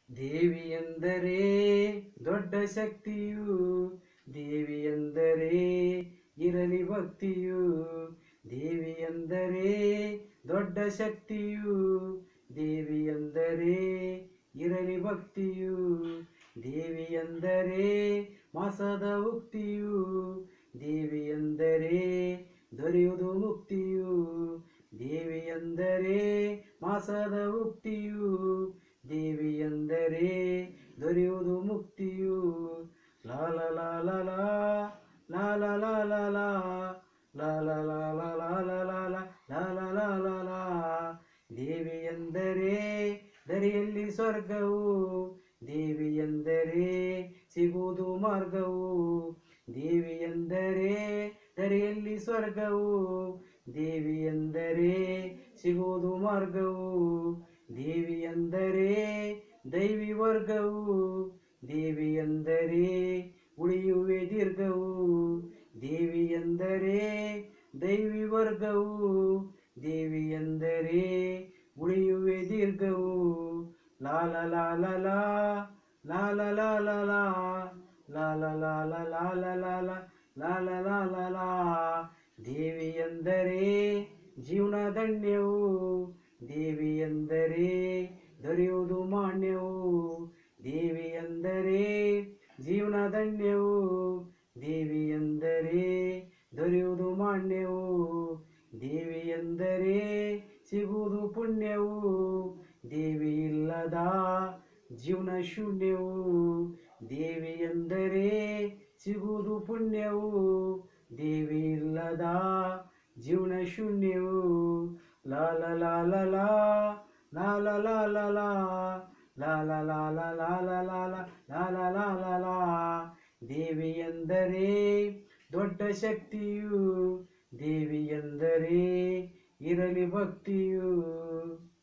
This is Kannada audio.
ದೇವಿ ಎಂದರೆ ದೊಡ್ಡ ಶಕ್ತಿಯು ದೇವಿ ಎಂದರೆ ಇರಲಿ ಭಕ್ತಿಯು ದೇವಿ ಎಂದರೆ ದೊಡ್ಡ ಶಕ್ತಿಯು ದೇವಿ ಎಂದರೆ ಇರಲಿ ಭಕ್ತಿಯು ದೇವಿ ಎಂದರೆ ಮಾಸದ ಉಕ್ತಿಯು ದೇವಿ ಎಂದರೆ ದೊರೆಯುವುದು ಮುಕ್ತಿಯು ದೇವಿ ಎಂದರೆ ಮಾಸದ ಉಕ್ತಿಯು ದೇವಿ ಎಂದರೆ ದೊರೆಯುವುದು ಮುಕ್ತಿಯು ಲಾಲ ಲಾಲ ಲಾ ಲಾಲ ಲಾಲ ಲಾ ಲಾಲ ಲಾಲ ಲಾಲ ಲಾಲ ಲಾಲ ಲಾಲ ಲಾ ದೇವಿ ಎಂದರೆ ದರಿಯಲ್ಲಿ ಸ್ವರ್ಗವು ದೇವಿ ಎಂದರೆ ಸಿಗುವುದು ಮಾರ್ಗವು ದೇವಿ ಎಂದರೆ ದರಿಯಲ್ಲಿ ಸ್ವರ್ಗವು ದೇವಿ ಎಂದರೆ ಸಿಗುವುದು ಮಾರ್ಗವು ದೇವಿ ಎಂದರೆ ದೈವಿ ವರ್ಗವು ದೇವಿ ಎಂದರೆ ಉಳಿಯುವೆ ದೀರ್ಘವು ದೇವಿ ಎಂದರೆ ದೈವಿ ವರ್ಗವು ದೇವಿ ಎಂದರೆ ಉಳಿಯುವೆ ದೀರ್ಘವು ಲಾಲ ಲಾಲ ಲಾ ಲಾಲ ಲಾಲ ಲಾ ಲಾಲ ಲಾಲ ಲಾಲ ಲಾಲ ಲಾಲ ಲಾಲ ಲಾ ದೇವಿ ಎಂದರೆ ಜೀವನ ಧನ್ಯವು ದೇವಿ ಎಂದರೆ ದೊರೆಯುವುದು ಮಾನ್ಯವು ದೇವಿ ಎಂದರೆ ಜೀವನ ಧನ್ಯವು ದೇವಿ ಎಂದರೆ ದೊರೆಯುವುದು ಮಾನ್ಯವು ದೇವಿ ಎಂದರೆ ಸಿಗುವುದು ಪುಣ್ಯವು ದೇವಿ ಇಲ್ಲದ ಜೀವನ ಶೂನ್ಯವು ದೇವಿ ಎಂದರೆ ಸಿಗುವುದು ಪುಣ್ಯವು ದೇವಿ ಇಲ್ಲದ ಜೀವನ ಶೂನ್ಯವು ಲಾಲ ಲಾಲ ಲಾ ಲಾಲ ಲಾಲ ಲಾ ಲಾಲ ಲಾಲ ಲಾಲ ಲಾಲ ಲಾಲ ಲಾಲ ಲಾ ದೇವಿ ಎಂದರೆ ದೊಡ್ಡ ಶಕ್ತಿಯು ದೇವಿ ಎಂದರೆ ಇರಲಿ ಭಕ್ತಿಯು